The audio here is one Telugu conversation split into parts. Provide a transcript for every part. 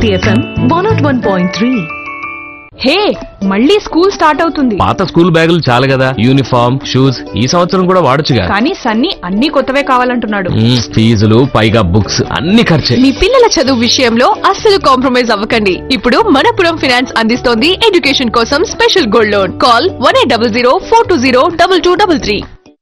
Bharati FM one nought one point three hey మళ్ళీ స్కూల్ స్టార్ట్ అవుతుంది పాత స్కూల్ బ్యాగులు చాలు కదా యూనిఫామ్ షూస్ ఈ సంవత్సరం కూడా వాడొచ్చుగా కానీ సన్నీ అన్ని కొత్తవే కావాలంటున్నాడు మ్మ్, ఫీజులు పైగా బుక్స్ అన్ని ఖర్చే మీ పిల్లల చదువు విషయంలో అస్సలు కాంప్రమైజ్ అవ్వకండి ఇప్పుడు మనపురం ఫినాన్స్ అందిస్తోంది ఎడ్యుకేషన్ కోసం special gold loan call one eight double zero four two zero double two double three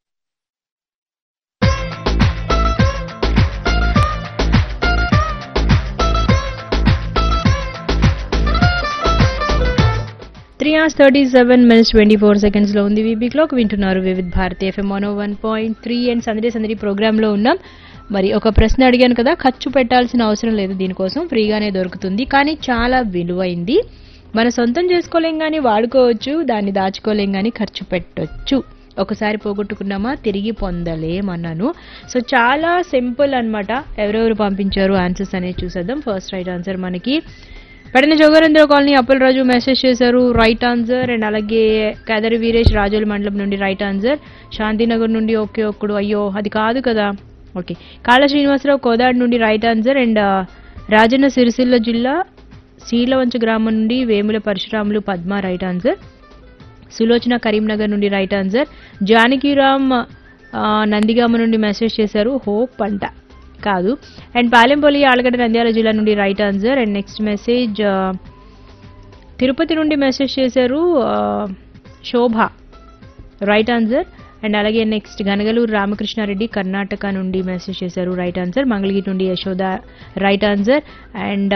three hours thirty seven minutes twenty four సెకండ్స్లో ఉంది వీబీ క్లాక్ వింటున్నారు Vividh Bharati FM one one point three and సందడి సందడి ప్రోగ్రాంలో ఉన్నాం మరి ఒక ప్రశ్న అడిగాను కదా ఖర్చు పెట్టాల్సిన అవసరం లేదు దీనికోసం ఫ్రీగానే దొరుకుతుంది కానీ చాలా విలువైంది మన సొంతం చేసుకోలేం కానీ వాడుకోవచ్చు దాన్ని దాచుకోలేం కానీ ఖర్చు పెట్టొచ్చు ఒకసారి పోగొట్టుకున్నామా తిరిగి పొందలేమన్నాను సో చాలా సింపుల్ అన్నమాట ఎవరెవరు పంపించారు ఆన్సర్స్ అనేది చూసేద్దాం ఫస్ట్ రైట్ ఆన్సర్ మనకి పెడన జోగరేంద్ర కాలనీ అప్పలరాజు మెసేజ్ చేశారు రైట్ ఆన్సర్ అండ్ అలాగే కేదరి వీరేష్ రాజోలి మండలం నుండి రైట్ ఆన్సర్ శాంతినగర్ నుండి ఓకే ఒక్కడు అయ్యో అది కాదు కదా ఓకే కాళ శ్రీనివాసరావు కోదాడు నుండి right answer and Rajanna Sircilla జిల్లా శీలవంచ గ్రామం నుండి వేముల పరశురాములు పద్మ రైట్ ఆన్సర్ సులోచన కరీంనగర్ నుండి రైట్ ఆన్సర్ జానకిరామ్ ఆ, నందిగామ నుండి మెసేజ్ చేశారు హోప్ అంట కాదు అండ్ పాలెంపల్లి ఆలగడ్డ నంద్యాల జిల్లా నుండి right answer and next message ఆ, తిరుపతి నుండి మెసేజ్ చేశారు ఆ, శోభ రైట్ ఆన్సర్ అండ్ అలాగే నెక్స్ట్ గనగలూరు రామకృష్ణారెడ్డి కర్ణాటక నుండి మెసేజ్ చేశారు రైట్ ఆన్సర్ మంగళగిరి నుండి Yashoda right answer and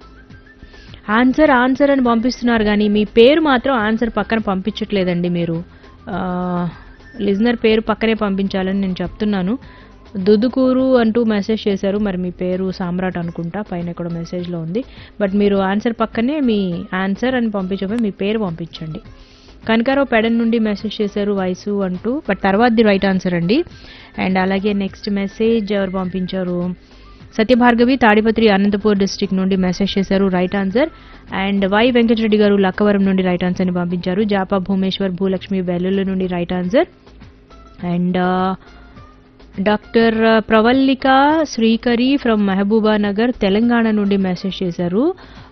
answer answer అని పంపిస్తున్నారు కానీ మీ పేరు మాత్రం ఆన్సర్ పక్కన పంపించట్లేదండి మీరు లిజనర్ పేరు పక్కనే పంపించాలని నేను చెప్తున్నాను దుద్దుకూరు అంటూ మెసేజ్ చేశారు మరి మీ పేరు సామ్రాట్ అనుకుంటా పైన కూడా మెసేజ్లో ఉంది బట్ మీరు ఆన్సర్ పక్కనే మీ ఆన్సర్ అని పంపించబోయి మీ పేరు పంపించండి కనకారావు పెడన్ నుండి మెసేజ్ చేశారు వయసు అంటూ బట్ తర్వాతది రైట్ ఆన్సర్ అండి అండ్ అలాగే నెక్స్ట్ మెసేజ్ ఎవరు పంపించారు సత్యభార్గవి తాడిపత్రి అనంతపూర్ డిస్టిక్ నుండి మెసేజ్ చేశారు right answer and Y Venkata Reddy గారు లక్కవరం నుండి రైట్ ఆన్సర్ ని పంపించారు జాపా భూమేశ్వర్ భూలక్ష్మి వెల్లుల్లి నుండి right answer and doctor Pravallika Srikari from Mahabubnagar Telangana నుండి మెసేజ్ చేశారు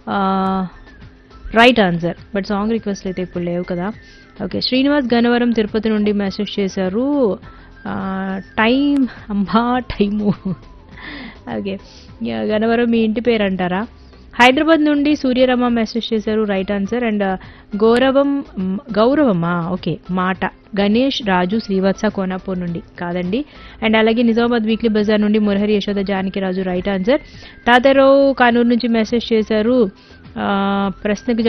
right answer but song request అయితే ఇప్పుడు లేవు కదా ఓకే శ్రీనివాస్ గన్నవరం తిరుపతి నుండి మెసేజ్ చేశారు ఆ, టైం అమ్మా టైము ఓకే యా, గన్నవరం మీ ఇంటి పేరు అంటారా హైదరాబాద్ నుండి సూర్యరమ మెసేజ్ చేశారు రైట్ ఆన్సర్ అండ్ గౌరవం మ్, గౌరవమా ఓకే మాట గణేష్ రాజు శ్రీవత్స కోనాపూర్ నుండి కాదండి అండ్ అలాగే నిజామాబాద్ వీక్లీ బజార్ నుండి మురహరి యశోద జానకి రాజు రైట్ ఆన్సర్ తాతారావు కానూరు నుంచి మెసేజ్ చేశారు ఆ, ప్రశ్నకు